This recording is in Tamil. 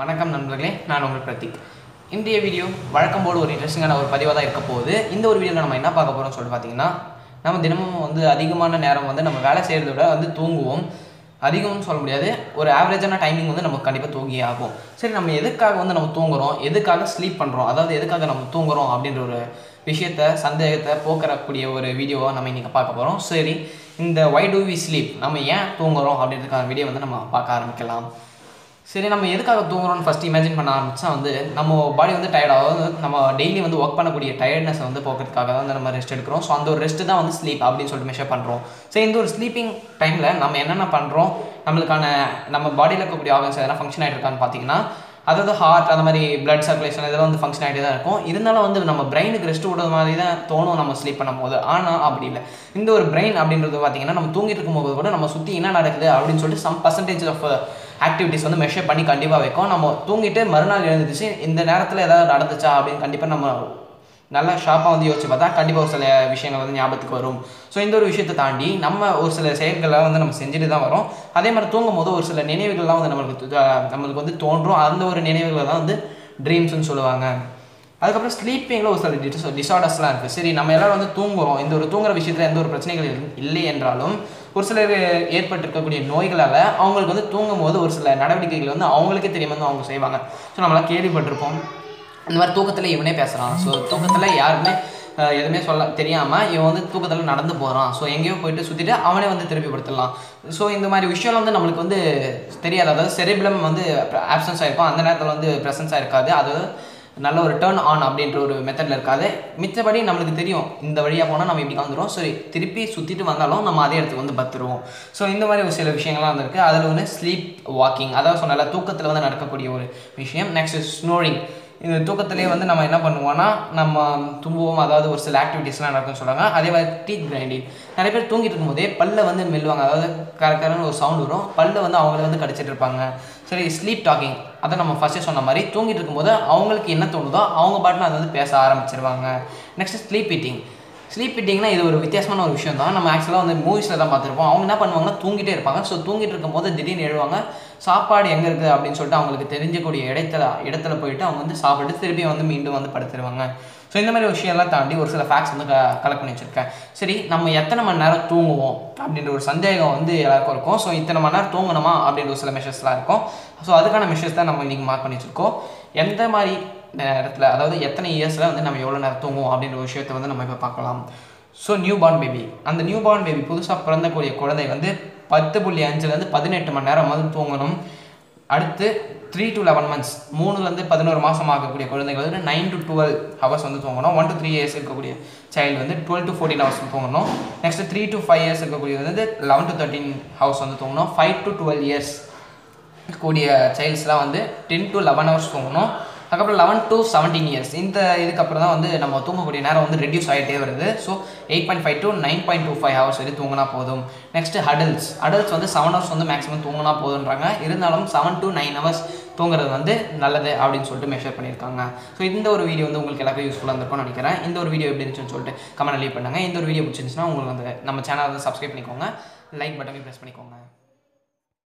வணக்கம் நண்பர்களே நான் உங்கள் பிரதீக் இன்றைய வீடியோ வழக்கம் போல ஒரு இன்ட்ரெஸ்டிங்கான ஒரு பதிவாக தான் இருக்க போகுது இந்த ஒரு வீடியோவில் நம்ம என்ன பார்க்க போகிறோம்னு சொல்லிட்டு பார்த்தீங்கன்னா நம்ம தினமும் வந்து அதிகமான நேரம் வந்து நம்ம வேலை செய்கிறத விட வந்து தூங்குவோம் அதிகம்னு சொல்ல முடியாது ஒரு ஆவரேஜான டைமிங் வந்து நமக்கு கண்டிப்பாக தூங்கியே ஆகும் சரி நம்ம எதுக்காக வந்து நம்ம தூங்குறோம் எதுக்காக ஸ்லீப் பண்ணுறோம் அதாவது எதுக்காக நம்ம தூங்குறோம் அப்படின்ற ஒரு விஷயத்த சந்தேகத்தை போக்கறக்கூடிய ஒரு வீடியோவை நம்ம இன்றைக்கி பார்க்க போகிறோம் சரி இந்த வை டு வி ஸ்லீப் நம்ம ஏன் தூங்குறோம் அப்படின்றதுக்கான வீடியோ வந்து நம்ம பார்க்க ஆரம்பிக்கலாம் சரி நம்ம எதுக்காக தூங்குறோம்னு ஃபஸ்ட் இமேஜின் பண்ண ஆரம்பிச்சா வந்து நம்ம பாடி வந்து டயர்ட் அதாவது நம்ம டெய்லி வந்து ஒர்க் பண்ணக்கூடிய டயர்ட்னஸை வந்து போக்குறதுக்காக தான் வந்து நம்ம ரெஸ்ட் எடுக்கிறோம் ஸோ அந்த ஒரு ரெஸ்ட் தான் வந்து ஸ்லீப் அப்படின்னு சொல்லிட்டு மெஷர் பண்ணுறோம் ஸோ இந்த ஒரு ஸ்லீப்பிங் டைமில் நம்ம என்னென்ன பண்ணுறோம் நம்மளுக்கான நம்ம பாடியில் இருக்கக்கூடிய ஆர்கன்ஸ் எதனா ஃபங்க்ஷன் ஆகிட்டு இருக்கான்னு பார்த்தீங்கன்னா அதாவது ஹார்ட் அந்த மாதிரி பிளட் சர்க்குலேஷன் இதெல்லாம் வந்து ஃபங்க்ஷன் ஆகிட்டே தான் இருக்கும் இருந்தாலும் வந்து நம்ம பிரெயினுக்கு ரெஸ்ட் விடுறது மாதிரி தான் தோணும் நம்ம ஸ்லீப் பண்ணும்போது ஆனால் அப்படி இல்லை இந்த ஒரு பிரெயின் அப்படின்றது பார்த்தீங்கன்னா நம்ம தூங்கிட்டு இருக்கும்போது கூட நம்ம சுற்றி என்ன நடக்குது அப்படின்னு சொல்லிட்டு சம் பர்சன்டேஜ் ஆஃப் ஆக்டிவிட்டிஸ் வந்து மெஷர் பண்ணி கண்டிப்பாக வைக்கும் நம்ம தூங்கிட்டு மறுநாள் எழுந்துச்சு இந்த நேரத்தில் ஏதாவது நடந்துச்சா அப்படின்னு கண்டிப்பாக நம்ம நல்லா ஷார்ப்பாக வந்து யோசிச்சு பார்த்தா கண்டிப்பாக ஒரு சில விஷயங்கள் வந்து ஞாபகத்துக்கு வரும் ஸோ இந்த ஒரு விஷயத்தை தாண்டி நம்ம ஒரு சில செயல்களை வந்து நம்ம செஞ்சுட்டு தான் வரோம் அதே மாதிரி தூங்கும் போது ஒரு சில நினைவுகள்லாம் வந்து நம்மளுக்கு து- நம்மளுக்கு வந்து தோன்றும் அந்த ஒரு நினைவுகளை தான் வந்து ட்ரீம்ஸ்னு சொல்லுவாங்க அதுக்கப்புறம் ஸ்லீப்பிங்கில் ஒரு சில டிஸ் டிசார்டர்ஸ்லாம் இருக்குது சரி நம்ம எல்லாரும் வந்து தூங்குறோம் இந்த ஒரு தூங்குற விஷயத்தில் எந்த ஒரு பிரச்சனைகள் இல்லை- இல்லை என்றாலும் ஒரு சிலர் ஏற்பட்டிருக்கக்கூடிய நோய்களால் அவங்களுக்கு வந்து தூங்கும் போது ஒரு சில நடவடிக்கைகள் வந்து அவங்களுக்கே தெரியாம வந்து அவங்க செய்வாங்க ஸோ நம்மளாம் கேள்விப்பட்டிருப்போம் இந்த மாதிரி தூக்கத்தில் இவனே பேசுகிறான் ஸோ தூக்கத்தில் யாருமே அஹ், எதுவுமே சொல்ல தெரியாமல் இவன் வந்து தூக்கத்தில் நடந்து போகிறான் ஸோ எங்கேயோ போயிட்டு சுற்றிட்டு அவனே வந்து திருப்பி படுத்துடலாம் ஸோ இந்த மாதிரி விஷயம்லாம் வந்து நம்மளுக்கு வந்து தெரியாது அதாவது செரிபிளம் வந்து ஆப்சன்ஸ் ஆகிருக்கும் அந்த நேரத்தில் வந்து ப்ரெசன்ஸ் ஆகிருக்காது அது நல்ல ஒரு டேர்ன் ஆன் அப்படின்ற ஒரு மெத்தடில் இருக்காது மிச்சபடி நம்மளுக்கு தெரியும் இந்த வழியாக போனால் நம்ம இப்படி வந்துடும் சரி திருப்பி சுற்றிட்டு வந்தாலும் நம்ம அதே இடத்துக்கு வந்து பத்துருவோம் ஸோ இந்த மாதிரி ஒரு சில விஷயங்கள்லாம் வந்து இருக்குது அதில் வந்து ஸ்லீப் வாக்கிங் அதாவது சொன்னால தூக்கத்தில் வந்து நடக்கக்கூடிய ஒரு விஷயம் நெக்ஸ்ட் ஸ்னோரிங் இந்த தூக்கத்திலே வந்து நம்ம என்ன பண்ணுவோம்னா நம்ம தும்புவோம் அதாவது ஒரு சில ஆக்டிவிட்டீஸ்லாம் நடக்கும்னு சொல்லுவாங்க அதே மாதிரி டீத் கிரைண்டிங் நிறைய பேர் தூங்கிட்டு இருக்கும்போதே பல்ல வந்து மெல்லுவாங்க அதாவது கரக்கரன்னு ஒரு சவுண்ட் வரும் பல்ல வந்து அவங்களே வந்து கடிச்சிட்டு இருப்பாங்க சரி ஸ்லீப் டாக்கிங் அதை நம்ம ஃபஸ்ட்டே சொன்ன மாதிரி தூங்கிட்டு இருக்கும்போது அவங்களுக்கு என்ன தோணுதோ அவங்க பாட்டில் அதை வந்து பேச ஆரம்பிச்சிருவாங்க நெக்ஸ்ட் ஸ்லீப் ஈட்டிங் ஸ்லீப் ஈட்டிங்னா இது ஒரு வித்தியாசமான ஒரு விஷயம் தான் நம்ம ஆக்சுவலாக வந்து மூவிஸில் தான் பார்த்துருப்போம் அவங்க என்ன பண்ணுவாங்கன்னா தூங்கிட்டே இருப்பாங்க ஸோ தூங்கிட்டு இருக்கும்போது திடீர்னு எழுவாங்க சாப்பாடு எங்கே இருக்குது அப்படின்னு சொல்லிட்டு அவங்களுக்கு தெரிஞ்சக்கூடிய இடத்துல இடத்துல போயிட்டு அவங்க வந்து சாப்பிட்டு திருப்பி வந்து மீண்டும் வந்து படுத்துருவாங்க ஸோ இந்த மாதிரி விஷயம்லாம் தாண்டி ஒரு சில ஃபேக்ட்ஸ் வந்து கலெக்ட் பண்ணி வச்சுருக்கேன் சரி நம்ம எத்தனை மணி நேரம் தூங்குவோம் அப்படின்ற ஒரு சந்தேகம் வந்து எல்லாருக்கும் இருக்கும் ஸோ இத்தனை மணி நேரம் தூங்கணுமா அப்படின்ற ஒரு சில மெஷர்ஸ்லாம் இருக்கும் ஸோ அதுக்கான மெஷர்ஸ் தான் நம்ம இன்றைக்கி மார்க் பண்ணி வச்சுருக்கோம் எந்த மாதிரி நேரத்தில் அதாவது எத்தனை இயர்ஸில் வந்து நம்ம எவ்வளோ நேரம் தூங்குவோம் அப்படின்ற ஒரு விஷயத்தை வந்து நம்ம இப்போ பார்க்கலாம் ஸோ நியூ பார்ன் பேபி அந்த நியூ பார்ன் பேபி புதுசாக பிறந்தக்கூடிய குழந்தை வந்து பத்து புள்ளி அஞ்சுலேருந்து பதினெட்டு மணி நேரம் வந்து தூங்கணும் அடுத்து த்ரீ டு லெவன் மந்த்ஸ் மூணுலேருந்து பதினோரு மாதம் ஆகக்கூடிய குழந்தைகள் வந்து நைன் டு டுவெல் ஹவர்ஸ் வந்து தூங்கணும் ஒன் டு த்ரீ இயர்ஸ் இருக்கக்கூடிய சைல்டு வந்து டுவெல் டு ஃபோர்டீன் ஹவர்ஸ் தூங்கணும் next three to five years இருக்கக்கூடிய வந்து லெவன் டு தேர்ட்டின் ஹவர்ஸ் வந்து தூங்கணும் ஃபைவ் டு டுவெல் இயர்ஸ் கூடிய சைல்ட்ஸ்லாம் வந்து டென் டு லெவன் ஹவர்ஸ் தூங்கணும் அதுக்கப்புறம் லெவன் டு செவன்டீன் இயர்ஸ் இந்த இதுக்கப்புறம் தான் வந்து நம்ம தூங்கக்கூடிய நேரம் வந்து ரெடியூஸ் ஆகிட்டே வருது so eight point five to nine point two five hours வரை தூங்கினா போதும் நெக்ஸ்ட் அடல்ட்ஸ் அடல்ட்ஸ் வந்து செவன் ஹவர்ஸ் வந்து மேக்ஸிமம் தூங்கினா போதுன்றாங்க இருந்தாலும் செவன் டு நைன் ஹவர்ஸ் தூங்குறது வந்து நல்லது அப்படின்னு சொல்லிட்டு மெஷர் பண்ணியிருக்காங்க ஸோ இந்த ஒரு வீடியோ வந்து உங்களுக்கு எல்லாருக்கும் யூஸ்ஃபுல்லாக இருந்திருக்கும்னு நினைக்கிறேன் இந்த ஒரு வீடியோ எப்படி இருந்துச்சுன்னு சொல்லிட்டு கமெண்ட் லீவ் பண்ணுங்கள் இந்த ஒரு வீடியோ பிடிச்சிருந்துச்சுன்னா உங்களுக்கு வந்து நம்ம சேனலை வந்து சப்ஸ்கிரைப் பண்ணிக்கோங்க லைக் பட்டனையும் ப்ரெஸ் பண்ணிக்கோங்க